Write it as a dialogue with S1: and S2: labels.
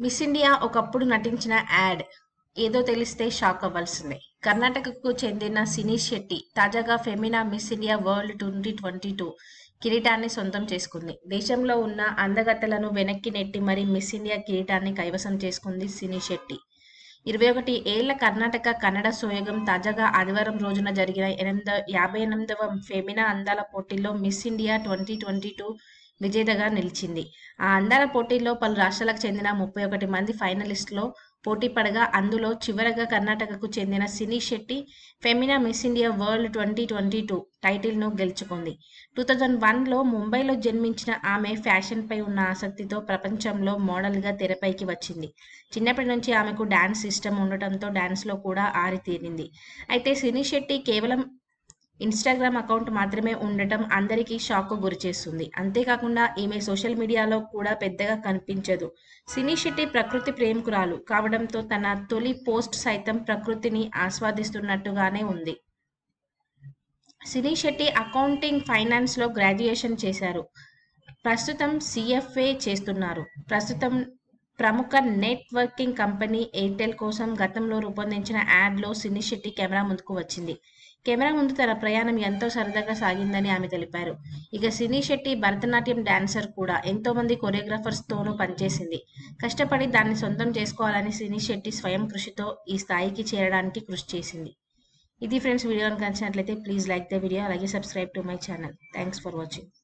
S1: miss India ఒకప్పుడు నటించిన add ఏదో తెలిస్తే షాక్ అవ్వాల్సిందే కర్ణాటకకు చెందిన సినీ శెట్టి తాజాగా Femina Miss India World twenty twenty two కిరీటాన్ని సొంతం చేసుకుంది దేశంలో ఉన్న అందగత్తెలను వెనక్కి నెట్టి మరీ మిస్ ఇండియా కిరీటాన్ని కైవసం చేసుకుంది సినీ శెట్టి ఇరవై ఒకటి ఏళ్ల కర్ణాటక కన్నడ సోయగం తాజాగా ఆదివారం రోజున జరిగిన ఎనిమిద యాభై ఎనిమిదవ ఫెమినా అందాల పోటీల్లో Miss India twenty twenty two విజేతగా నిలిచింది ఆ అందాల పోటీల్లో పలు రాష్ట్రాలకు చెందిన ముప్పై ఒకటి మంది ఫైనలిస్టులో పోటీ పడగా అందులో చివరగా కర్ణాటకకు చెందిన Sini Shetty Femina Miss India World twenty twenty two టైటిల్ను గెలుచుకుంది టూ థౌజండ్ వన్లో ముంబైలో జన్మించిన ఆమె ఫ్యాషన్పై ఉన్న ఆసక్తితో ప్రపంచంలో మోడల్గా తెరపైకి వచ్చింది చిన్నప్పటి నుంచి ఆమెకు డాన్స్ ఇష్టం ఉండటంతో డాన్స్లో కూడా ఆరితేరింది అయితే సినీ శెట్టి కేవలం ఇన్స్టాగ్రామ్ అకౌంట్ మాత్రమే ఉండటం అందరికీ షాక్కు గురిచేస్తుంది అంతేకాకుండా ఈమె సోషల్ మీడియాలో కూడా పెద్దగా కనిపించదు సినీ శెట్టి ప్రకృతి ప్రేమికురాలు కావడంతో తన తొలి పోస్ట్ సైతం ప్రకృతిని ఆస్వాదిస్తున్నట్టుగానే ఉంది సినీ శెట్టి అకౌంటింగ్ ఫైనాన్స్లో గ్రాడ్యుయేషన్ చేశారు ప్రస్తుతం సిఎఫ్ఏ చేస్తున్నారు ప్రస్తుతం ప్రముఖ నెట్వర్కింగ్ కంపెనీ ఎయిర్టెల్ కోసం గతంలో రూపొందించిన యాడ్లో సినీ శెట్టి కెమెరా ముందుకు వచ్చింది కెమెరా ముందు తన ప్రయాణం ఎంతో సరదాగా సాగిందని ఆమె తెలిపారు ఇక సినీ శెట్టి భరతనాట్యం డాన్సర్ కూడా ఎంతో మంది కొరియోగ్రాఫర్స్తోనూ పనిచేసింది కష్టపడి దాన్ని సొంతం చేసుకోవాలని సినీ శెట్టి స్వయం కృషితో ఈ స్థాయికి చేరడానికి కృషి చేసింది ఇది ఫ్రెండ్స్ వీడియో కనుక నచ్చినట్లయితే ప్లీజ్ లైక్ ద వీడియో అలాగే subscribe to my channel thanks for watching